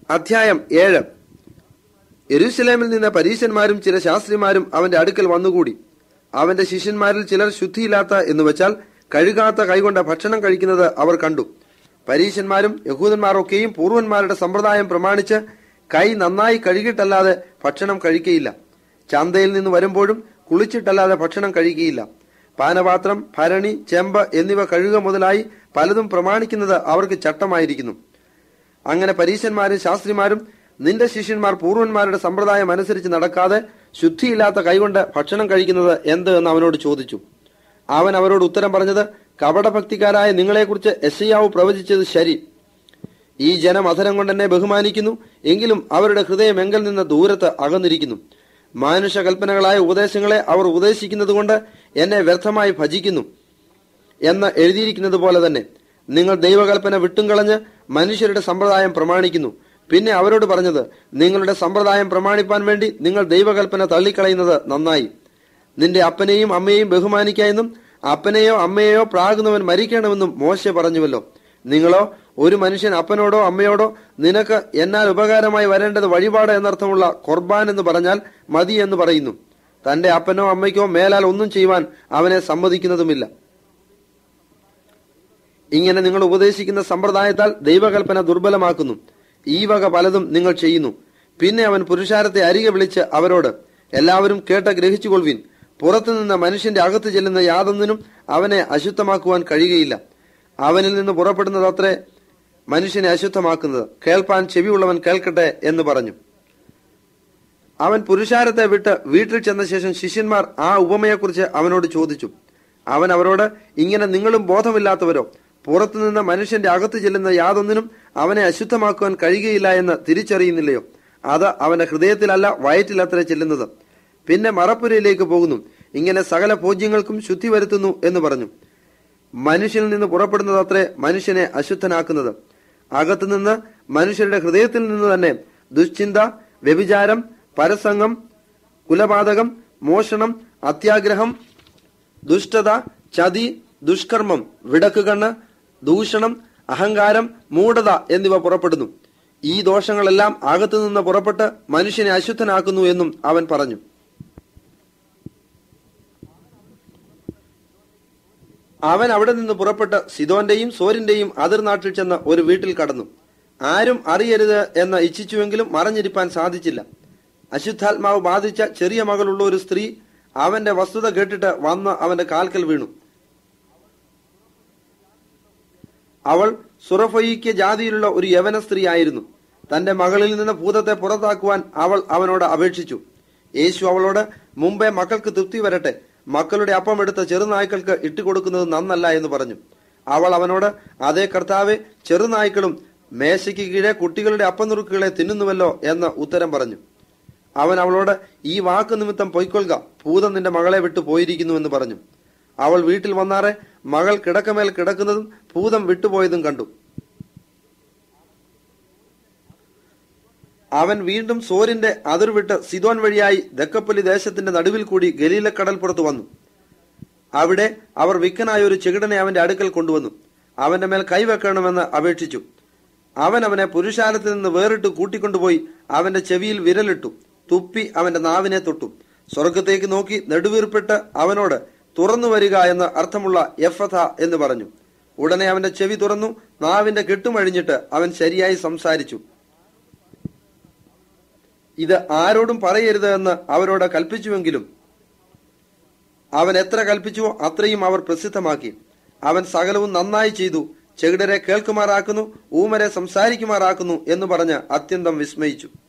അധ്യായം ഏഴ് യെരൂശലേമിൽ നിന്ന് പരീശന്മാരും ചില ശാസ്ത്രിമാരും അവന്റെ അടുക്കൽ വന്നുകൂടി അവന്റെ ശിഷ്യന്മാരിൽ ചിലർ ശുദ്ധിയില്ലാത്ത എന്ന് വെച്ചാൽ കഴുകാത്ത കൈകൊണ്ട് ഭക്ഷണം കഴിക്കുന്നത് അവർ കണ്ടു പരീശന്മാരും യഹൂദന്മാരൊക്കെയും പൂർവന്മാരുടെ സമ്പ്രദായം പ്രമാണിച്ച് കൈ നന്നായി കഴുകിയിട്ടല്ലാതെ ഭക്ഷണം കഴിക്കയില്ല ചന്തയിൽ നിന്ന് വരുമ്പോഴും കുളിച്ചിട്ടല്ലാതെ ഭക്ഷണം കഴിക്കുകയില്ല പാനപാത്രം ഭരണി ചെമ്പ് എന്നിവ കഴുകുക മുതലായി പലതും പ്രമാണിക്കുന്നത് അവർക്ക് ചട്ടമായിരിക്കുന്നു അങ്ങനെ പരീശന്മാരും ശാസ്ത്രിമാരും നിന്റെ ശിഷ്യന്മാർ പൂർവന്മാരുടെ സമ്പ്രദായം അനുസരിച്ച് നടക്കാതെ ശുദ്ധിയില്ലാത്ത കൈകൊണ്ട് ഭക്ഷണം കഴിക്കുന്നത് എന്ത് എന്ന് അവനോട് ചോദിച്ചു അവൻ അവരോട് ഉത്തരം പറഞ്ഞത് കപടഭക്തിക്കാരായ നിങ്ങളെക്കുറിച്ച് എസ്ഐയാവ് പ്രവചിച്ചത് ശരി ഈ ജനം അധരം കൊണ്ട് എന്നെ ബഹുമാനിക്കുന്നു എങ്കിലും അവരുടെ ഹൃദയം എങ്കിൽ നിന്ന് ദൂരത്ത് അകന്നിരിക്കുന്നു മാനുഷ കൽപ്പനകളായ ഉപദേശങ്ങളെ അവർ ഉപദേശിക്കുന്നത് കൊണ്ട് എന്നെ വ്യർത്ഥമായി ഭജിക്കുന്നു എന്ന് എഴുതിയിരിക്കുന്നത് പോലെ തന്നെ നിങ്ങൾ ദൈവകൽപ്പന വിട്ടും കളഞ്ഞ് മനുഷ്യരുടെ സമ്പ്രദായം പ്രമാണിക്കുന്നു പിന്നെ അവരോട് പറഞ്ഞത് നിങ്ങളുടെ സമ്പ്രദായം പ്രമാണിപ്പാൻ വേണ്ടി നിങ്ങൾ ദൈവകൽപ്പന തള്ളിക്കളയുന്നത് നന്നായി നിന്റെ അപ്പനെയും അമ്മയെയും ബഹുമാനിക്കായെന്നും അപ്പനെയോ അമ്മയെയോ പ്രാകുന്നവൻ മരിക്കണമെന്നും മോശ പറഞ്ഞുവല്ലോ നിങ്ങളോ ഒരു മനുഷ്യൻ അപ്പനോടോ അമ്മയോടോ നിനക്ക് എന്നാൽ ഉപകാരമായി വരേണ്ടത് വഴിപാട് എന്നർത്ഥമുള്ള ഖുർബാൻ എന്ന് പറഞ്ഞാൽ മതി എന്ന് പറയുന്നു തന്റെ അപ്പനോ അമ്മയ്ക്കോ മേലാൽ ഒന്നും ചെയ്യുവാൻ അവനെ സമ്മതിക്കുന്നതുമില്ല ഇങ്ങനെ നിങ്ങൾ ഉപദേശിക്കുന്ന സമ്പ്രദായത്താൽ ദൈവകൽപ്പന ദുർബലമാക്കുന്നു ഈ വക പലതും നിങ്ങൾ ചെയ്യുന്നു പിന്നെ അവൻ പുരുഷാരത്തെ അരികെ വിളിച്ച് അവരോട് എല്ലാവരും കേട്ട ഗ്രഹിച്ചുകൊള്ളുവിൻ പുറത്തുനിന്ന് മനുഷ്യന്റെ അകത്ത് ചെല്ലുന്ന യാതൊന്നിനും അവനെ അശുദ്ധമാക്കുവാൻ കഴിയുകയില്ല അവനിൽ നിന്ന് പുറപ്പെടുന്നതത്രേ മനുഷ്യനെ അശുദ്ധമാക്കുന്നത് കേൾപ്പാൻ ചെവിയുള്ളവൻ കേൾക്കട്ടെ എന്ന് പറഞ്ഞു അവൻ പുരുഷാരത്തെ വിട്ട് വീട്ടിൽ ചെന്ന ശേഷം ശിഷ്യന്മാർ ആ ഉപമയെക്കുറിച്ച് അവനോട് ചോദിച്ചു അവൻ അവരോട് ഇങ്ങനെ നിങ്ങളും ബോധമില്ലാത്തവരോ പുറത്തുനിന്ന് മനുഷ്യന്റെ അകത്ത് ചെല്ലുന്ന യാതൊന്നിനും അവനെ അശുദ്ധമാക്കുവാൻ കഴിയുകയില്ല എന്ന് തിരിച്ചറിയുന്നില്ലയോ അത് അവന്റെ ഹൃദയത്തിലല്ല വയറ്റിലത്രേ ചെല്ലുന്നത് പിന്നെ മറപ്പുരയിലേക്ക് പോകുന്നു ഇങ്ങനെ സകല പൂജ്യങ്ങൾക്കും ശുദ്ധി വരുത്തുന്നു എന്ന് പറഞ്ഞു മനുഷ്യനിൽ നിന്ന് പുറപ്പെടുന്നത് അത്രേ മനുഷ്യനെ അശുദ്ധനാക്കുന്നത് അകത്തുനിന്ന് മനുഷ്യരുടെ ഹൃദയത്തിൽ നിന്ന് തന്നെ ദുശ്ചിന്ത വ്യഭിചാരം പരസംഗം കുലപാതകം മോഷണം അത്യാഗ്രഹം ദുഷ്ടത ചതി ദുഷ്കർമ്മം വിടക്കുകണ്ണ് ദൂഷണം അഹങ്കാരം മൂഢത എന്നിവ പുറപ്പെടുന്നു ഈ ദോഷങ്ങളെല്ലാം അകത്തുനിന്ന് പുറപ്പെട്ട് മനുഷ്യനെ അശുദ്ധനാക്കുന്നു എന്നും അവൻ പറഞ്ഞു അവൻ അവിടെ നിന്ന് പുറപ്പെട്ട് സിദോന്റെയും സോരിന്റെയും അതിർനാട്ടിൽ ചെന്ന് ഒരു വീട്ടിൽ കടന്നു ആരും അറിയരുത് എന്ന് ഇച്ഛിച്ചുവെങ്കിലും മറഞ്ഞിരിപ്പാൻ സാധിച്ചില്ല അശുദ്ധാത്മാവ് ബാധിച്ച ചെറിയ മകളുള്ള ഒരു സ്ത്രീ അവന്റെ വസ്തുത കേട്ടിട്ട് വന്ന് അവന്റെ കാൽക്കൽ വീണു അവൾ സുറഫൊയ്ക്ക് ജാതിയിലുള്ള ഒരു യവന സ്ത്രീ ആയിരുന്നു തന്റെ മകളിൽ നിന്ന് ഭൂതത്തെ പുറത്താക്കുവാൻ അവൾ അവനോട് അപേക്ഷിച്ചു യേശു അവളോട് മുമ്പേ മക്കൾക്ക് തൃപ്തി വരട്ടെ മക്കളുടെ അപ്പം എടുത്ത ചെറുനായ്ക്കൾക്ക് ഇട്ടുകൊടുക്കുന്നത് നന്നല്ല എന്ന് പറഞ്ഞു അവൾ അവനോട് അതേ കർത്താവെ ചെറുനായ്ക്കളും മേശയ്ക്ക് കീഴെ കുട്ടികളുടെ അപ്പനുറുക്കുകളെ തിന്നുന്നുവല്ലോ എന്ന് ഉത്തരം പറഞ്ഞു അവൻ അവളോട് ഈ വാക്ക് നിമിത്തം പൊയ്ക്കൊള്ളുക ഭൂതം നിന്റെ മകളെ വിട്ടു പോയിരിക്കുന്നു എന്ന് പറഞ്ഞു അവൾ വീട്ടിൽ വന്നാറെ മകൾ കിടക്കമേൽ കിടക്കുന്നതും ഭൂതം വിട്ടുപോയതും കണ്ടു അവൻ വീണ്ടും സോരിന്റെ അതിർവിട്ട് സിദോൻ വഴിയായി ദക്കപ്പലി ദേശത്തിന്റെ നടുവിൽ കൂടി ഗലീല കടൽപ്പുറത്ത് വന്നു അവിടെ അവർ വിക്കനായ ഒരു ചെകിടനെ അവന്റെ അടുക്കൽ കൊണ്ടുവന്നു അവന്റെ മേൽ കൈവെക്കണമെന്ന് അപേക്ഷിച്ചു അവൻ അവനെ പുരുഷാലത്തിൽ നിന്ന് വേറിട്ട് കൂട്ടിക്കൊണ്ടുപോയി അവന്റെ ചെവിയിൽ വിരലിട്ടു തുപ്പി അവന്റെ നാവിനെ തൊട്ടു സ്വർഗത്തേക്ക് നോക്കി നെടുവീർപ്പിട്ട് അവനോട് തുറന്നു വരിക എന്ന് അർത്ഥമുള്ള എഫഥ എന്ന് പറഞ്ഞു ഉടനെ അവന്റെ ചെവി തുറന്നു നാവിന്റെ കെട്ടുമഴിഞ്ഞിട്ട് അവൻ ശരിയായി സംസാരിച്ചു ഇത് ആരോടും പറയരുത് എന്ന് അവരോട് കൽപ്പിച്ചുവെങ്കിലും അവൻ എത്ര കൽപ്പിച്ചുവോ അത്രയും അവർ പ്രസിദ്ധമാക്കി അവൻ സകലവും നന്നായി ചെയ്തു ചെകിടരെ കേൾക്കുമാറാക്കുന്നു ഊമരെ സംസാരിക്കുമാറാക്കുന്നു എന്ന് പറഞ്ഞ് അത്യന്തം വിസ്മയിച്ചു